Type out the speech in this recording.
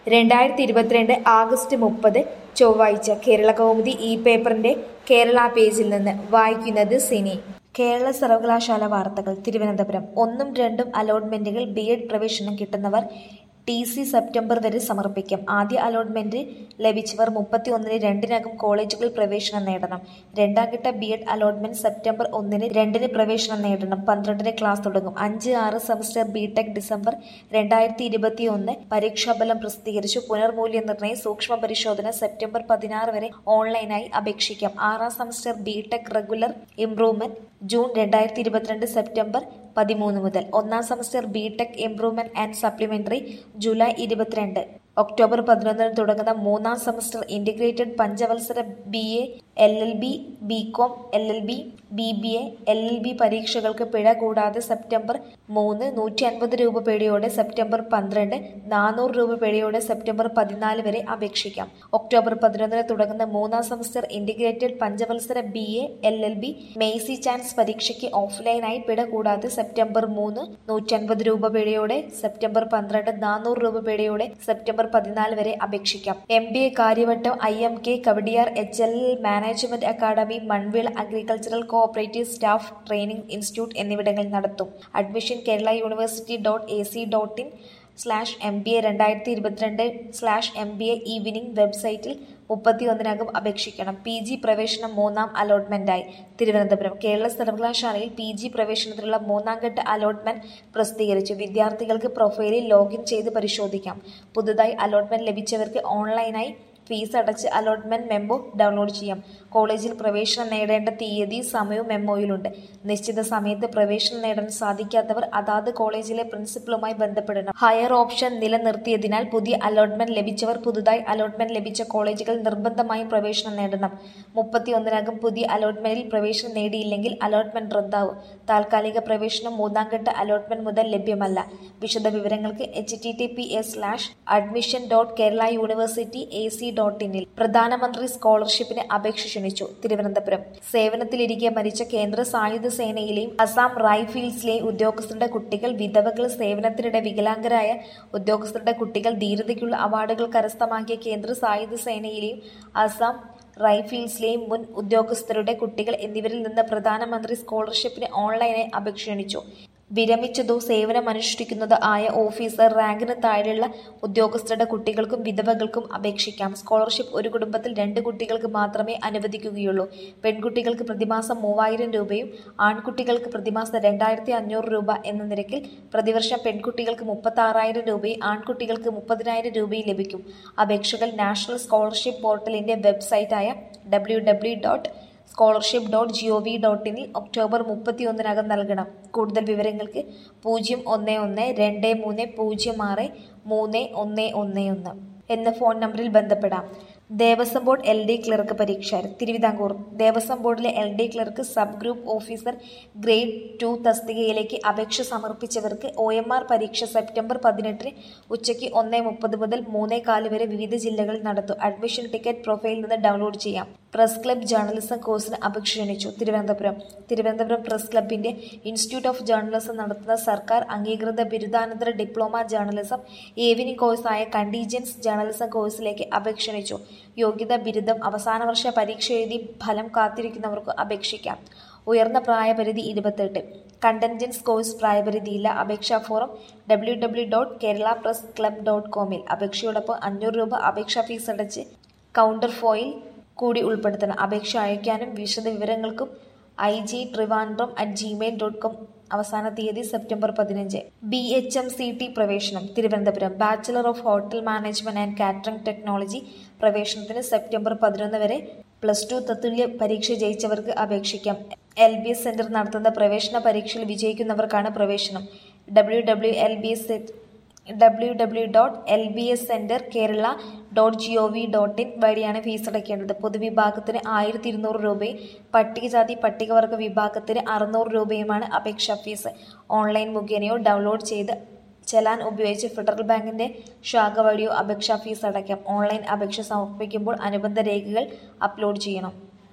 രണ്ടായിരത്തി ഇരുപത്തിരണ്ട് ആഗസ്റ്റ് മുപ്പത് ചൊവ്വാഴ്ച കേരള കൗമുദി ഈ പേപ്പറിന്റെ കേരള പേജിൽ നിന്ന് വായിക്കുന്നത് സിനി കേരള സർവകലാശാല വാർത്തകൾ തിരുവനന്തപുരം ഒന്നും രണ്ടും അലോട്ട്മെന്റുകൾ ബി എഡ് പ്രവേശനം കിട്ടുന്നവർ ടി സി സെപ്റ്റംബർ വരെ സമർപ്പിക്കാം ആദ്യ അലോട്ട്മെന്റ് ലഭിച്ചവർ മുപ്പത്തി ഒന്നിന് രണ്ടിനകം കോളേജുകളിൽ പ്രവേശനം നേടണം രണ്ടാം ഘട്ട ബി എഡ് അലോട്ട്മെന്റ് സെപ്റ്റംബർ ഒന്നിന് രണ്ടിന് പ്രവേശനം നേടണം പന്ത്രണ്ടിന് ക്ലാസ് തുടങ്ങും അഞ്ച് ആറ് സെമസ്റ്റർ ബി ടെക് ഡിസംബർ രണ്ടായിരത്തി ഇരുപത്തി ഒന്ന് പരീക്ഷാഫലം പ്രസിദ്ധീകരിച്ചു പുനർമൂല്യനിർണ്ണയ സൂക്ഷ്മ പരിശോധന സെപ്റ്റംബർ പതിനാറ് വരെ ഓൺലൈനായി അപേക്ഷിക്കാം ആറാം semester B tech regular improvement June രണ്ടായിരത്തി ഇരുപത്തിരണ്ട് സെപ്റ്റംബർ പതിമൂന്ന് മുതൽ ഒന്നാം semester B tech improvement and supplementary July ഇരുപത്തിരണ്ട് ഒക്ടോബർ പതിനൊന്നിന് തുടങ്ങുന്ന മൂന്നാം സെമസ്റ്റർ ഇന്റഗ്രേറ്റഡ് പഞ്ചവത്സര B A L L B B com L L B B B A L L B പരീക്ഷകൾക്ക് പിഴ കൂടാതെ സെപ്റ്റംബർ മൂന്ന് നൂറ്റി അൻപത് രൂപ പിഴയോടെ സെപ്റ്റംബർ പന്ത്രണ്ട് നാനൂറ് രൂപ പിഴയോടെ സെപ്റ്റംബർ പതിനാല് വരെ അപേക്ഷിക്കാം ഒക്ടോബർ പതിനൊന്നിന് തുടങ്ങുന്ന മൂന്നാം സെമസ്റ്റർ ഇന്റഗ്രേറ്റഡ് പഞ്ചവത്സര B A L L B mercy chance പരീക്ഷയ്ക്ക് ഓഫ്ലൈനായി പിഴ കൂടാതെ സെപ്റ്റംബർ മൂന്ന് നൂറ്റൻപത് രൂപ പിഴയോടെ സെപ്റ്റംബർ പന്ത്രണ്ട് നാനൂറ് രൂപ പിഴയോടെ സെപ്റ്റംബർ പതിനാല് വരെ അപേക്ഷിക്കാം M B A Karyavattom I M K Kawdiar H L management academy Manvila agricultural cooperative staff training institute എന്നിവിടങ്ങളിൽ നടത്തും admission Kerala university dot A C dot in slash M B A രണ്ടായിരത്തി ഇരുപത്തിരണ്ട് slash M B A evening വെബ്സൈറ്റിൽ മുപ്പത്തിയൊന്നിനകം അപേക്ഷിക്കണം P G പ്രവേശനം മൂന്നാം അലോട്ട്മെന്റായി തിരുവനന്തപുരം കേരള സർവകലാശാലയിൽ പി ജി പ്രവേശനത്തിനുള്ള മൂന്നാം ഘട്ട അലോട്ട്മെന്റ് പ്രസിദ്ധീകരിച്ചു വിദ്യാർത്ഥികൾക്ക് പ്രൊഫൈലിൽ ലോഗിൻ ചെയ്ത് പരിശോധിക്കാം പുതുതായി അലോട്ട്മെന്റ് ലഭിച്ചവർക്ക് ഓൺലൈനായി ഫീസ് അടച്ച് അലോട്ട്മെന്റ് മെമ്മോ ഡൗൺലോഡ് ചെയ്യാം കോളേജിൽ പ്രവേശനം നേടേണ്ട തീയതി സമയവും മെമ്മോയിലുണ്ട് നിശ്ചിത സമയത്ത് പ്രവേശനം നേടാൻ സാധിക്കാത്തവർ അതാത് കോളേജിലെ പ്രിൻസിപ്പലുമായി ബന്ധപ്പെടണം ഹയർ ഓപ്ഷൻ നിലനിർത്തിയതിനാൽ പുതിയ അലോട്ട്മെന്റ് ലഭിച്ചവർ പുതുതായി അലോട്ട്മെന്റ് ലഭിച്ച കോളേജുകൾ നിർബന്ധമായും പ്രവേശനം നേടണം മുപ്പത്തിയൊന്നിനകം പുതിയ അലോട്ട്മെന്റിൽ പ്രവേശനം നേടിയില്ലെങ്കിൽ അലോട്ട്മെന്റ് റദ്ദാവും താൽക്കാലിക പ്രവേശനം മൂന്നാം ഘട്ട അലോട്ട്മെന്റ് മുതൽ ലഭ്യമല്ല വിശദ വിവരങ്ങൾക്ക് H T T P S slash admission dot Kerala university A C dot ഇനിൽ പ്രധാനമന്ത്രി സ്കോളർഷിപ്പിന് അപേക്ഷ ക്ഷണിച്ചു തിരുവനന്തപുരം സേവനത്തിലിരിക്കെ മരിച്ച കേന്ദ്ര സായുധ സേനയിലെയും അസാം റൈഫിൾസിലെയും ഉദ്യോഗസ്ഥരുടെ കുട്ടികൾ വിധവകൾ സേവനത്തിനിടെ വികലാംഗരായ ഉദ്യോഗസ്ഥരുടെ കുട്ടികൾ ധീരതയ്ക്കുള്ള അവാർഡുകൾ കരസ്ഥമാക്കിയ കേന്ദ്ര സായുധ സേനയിലെയും അസാം റൈഫിൾസിലെയും മുൻ ഉദ്യോഗസ്ഥരുടെ കുട്ടികൾ എന്നിവരിൽ നിന്ന് പ്രധാനമന്ത്രി സ്കോളർഷിപ്പിന് ഓൺലൈനായി അപേക്ഷ ക്ഷണിച്ചു വിരമിച്ചതോ സേവനമനുഷ്ഠിക്കുന്നതോ ആയ ഓഫീസർ റാങ്കിന് താഴെയുള്ള ഉദ്യോഗസ്ഥരുടെ കുട്ടികൾക്കും വിധവകൾക്കും അപേക്ഷിക്കാം സ്കോളർഷിപ്പ് ഒരു കുടുംബത്തിൽ രണ്ട് കുട്ടികൾക്ക് മാത്രമേ അനുവദിക്കുകയുള്ളൂ പെൺകുട്ടികൾക്ക് പ്രതിമാസം മൂവായിരം രൂപയും ആൺകുട്ടികൾക്ക് പ്രതിമാസം രണ്ടായിരത്തി അഞ്ഞൂറ് രൂപ എന്ന നിരക്കിൽ പ്രതിവർഷം പെൺകുട്ടികൾക്ക് മുപ്പത്തി ആറായിരം രൂപയും ആൺകുട്ടികൾക്ക് മുപ്പതിനായിരം രൂപയും ലഭിക്കും അപേക്ഷകൾ നാഷണൽ സ്കോളർഷിപ്പ് പോർട്ടലിന്റെ വെബ്സൈറ്റായ W W dot scholarship dot G O V dot ഇനിൽ ഒക്ടോബർ മുപ്പത്തിയൊന്നിനകം നൽകണം കൂടുതൽ വിവരങ്ങൾക്ക് പൂജ്യം ഒന്ന് ഒന്ന് രണ്ട് മൂന്ന് പൂജ്യം ആറ് മൂന്ന് ഒന്ന് ഒന്ന് ഒന്ന് എന്ന ഫോൺ നമ്പറിൽ ബന്ധപ്പെടാം Devaswom board L D clerk പരീക്ഷ തിരുവിതാംകൂർ ദേവസ്വം ബോർഡിലെ L D clerk sub group officer grade two തസ്തികയിലേക്ക് അപേക്ഷ സമർപ്പിച്ചവർക്ക് ഒ എം ആർ പരീക്ഷ സെപ്റ്റംബർ പതിനെട്ടിന് ഉച്ചയ്ക്ക് ഒന്ന് മുപ്പത് മുതൽ മൂന്നേ കാല് വരെ വിവിധ ജില്ലകളിൽ നടത്തും അഡ്മിഷൻ ടിക്കറ്റ് പ്രൊഫൈലിൽ നിന്ന് ഡൗൺലോഡ് ചെയ്യാം പ്രസ് ക്ലബ് ജേർണലിസം കോഴ്സിന് അപേക്ഷ ക്ഷണിച്ചു തിരുവനന്തപുരം തിരുവനന്തപുരം പ്രസ് ക്ലബിന്റെ ഇൻസ്റ്റിറ്റ്യൂട്ട് ഓഫ് ജേർണലിസം നടത്തുന്ന സർക്കാർ അംഗീകൃത ബിരുദാനന്തര ഡിപ്ലോമ ജേർണലിസം ഈവനിംഗ് കോഴ്സായ കണ്ടീജൻസ് ജേർണലിസം കോഴ്സിലേക്ക് അപേക്ഷ ക്ഷണിച്ചു യോഗ്യത ബിരുദം അവസാന വർഷ പരീക്ഷ എഴുതി ഫലം കാത്തിരിക്കുന്നവർക്ക് അപേക്ഷിക്കാം ഉയർന്ന പ്രായപരിധി ഇരുപത്തെട്ട് കണ്ടൻജൻസ് കോഴ്സ് പ്രായപരിധിയില്ല അപേക്ഷാ form W W dot Kerala press club dot കോമിൽ അപേക്ഷയോടൊപ്പം അഞ്ഞൂറ് രൂപ അപേക്ഷാ ഫീസ് അടച്ച് കൗണ്ടർ ഫോയിൽ കൂടി ഉൾപ്പെടുത്തണം അപേക്ഷ അയക്കാനും വിശദ വിവരങ്ങൾക്കും I G Trivandrum at Gmail dot com അവസാന തീയതി സെപ്റ്റംബർ പതിനഞ്ച് B H M C T പ്രവേശനം Thiruvananthapuram bachelor of hotel management and catering technology പ്രവേശനത്തിന് സെപ്റ്റംബർ പതിനൊന്ന് വരെ പ്ലസ് ടു തത്തുല്യ പരീക്ഷ ജയിച്ചവർക്ക് അപേക്ഷിക്കാം എൽ ബി എസ് സെന്റർ നടത്തുന്ന പ്രവേശന പരീക്ഷയിൽ വിജയിക്കുന്നവർക്കാണ് പ്രവേശനം W W L B S W W dot L B S centre Kerala dot G O V dot in വഴിയാണ് ഫീസ് അടയ്ക്കേണ്ടത് പൊതുവിഭാഗത്തിന് ആയിരത്തി ഇരുന്നൂറ് രൂപയും പട്ടികജാതി പട്ടികവർഗ വിഭാഗത്തിന് അറുന്നൂറ് രൂപയുമാണ് അപേക്ഷാ ഫീസ് ഓൺലൈൻ മുഖേനയോ ഡൗൺലോഡ് ചെയ്ത് ചെലാൻ ഉപയോഗിച്ച് ഫെഡറൽ ബാങ്കിന്റെ ശാഖ വഴിയോ അപേക്ഷാ ഫീസ് അടയ്ക്കാം ഓൺലൈൻ അപേക്ഷ സമർപ്പിക്കുമ്പോൾ അനുബന്ധ രേഖകൾ അപ്ലോഡ് ചെയ്യണം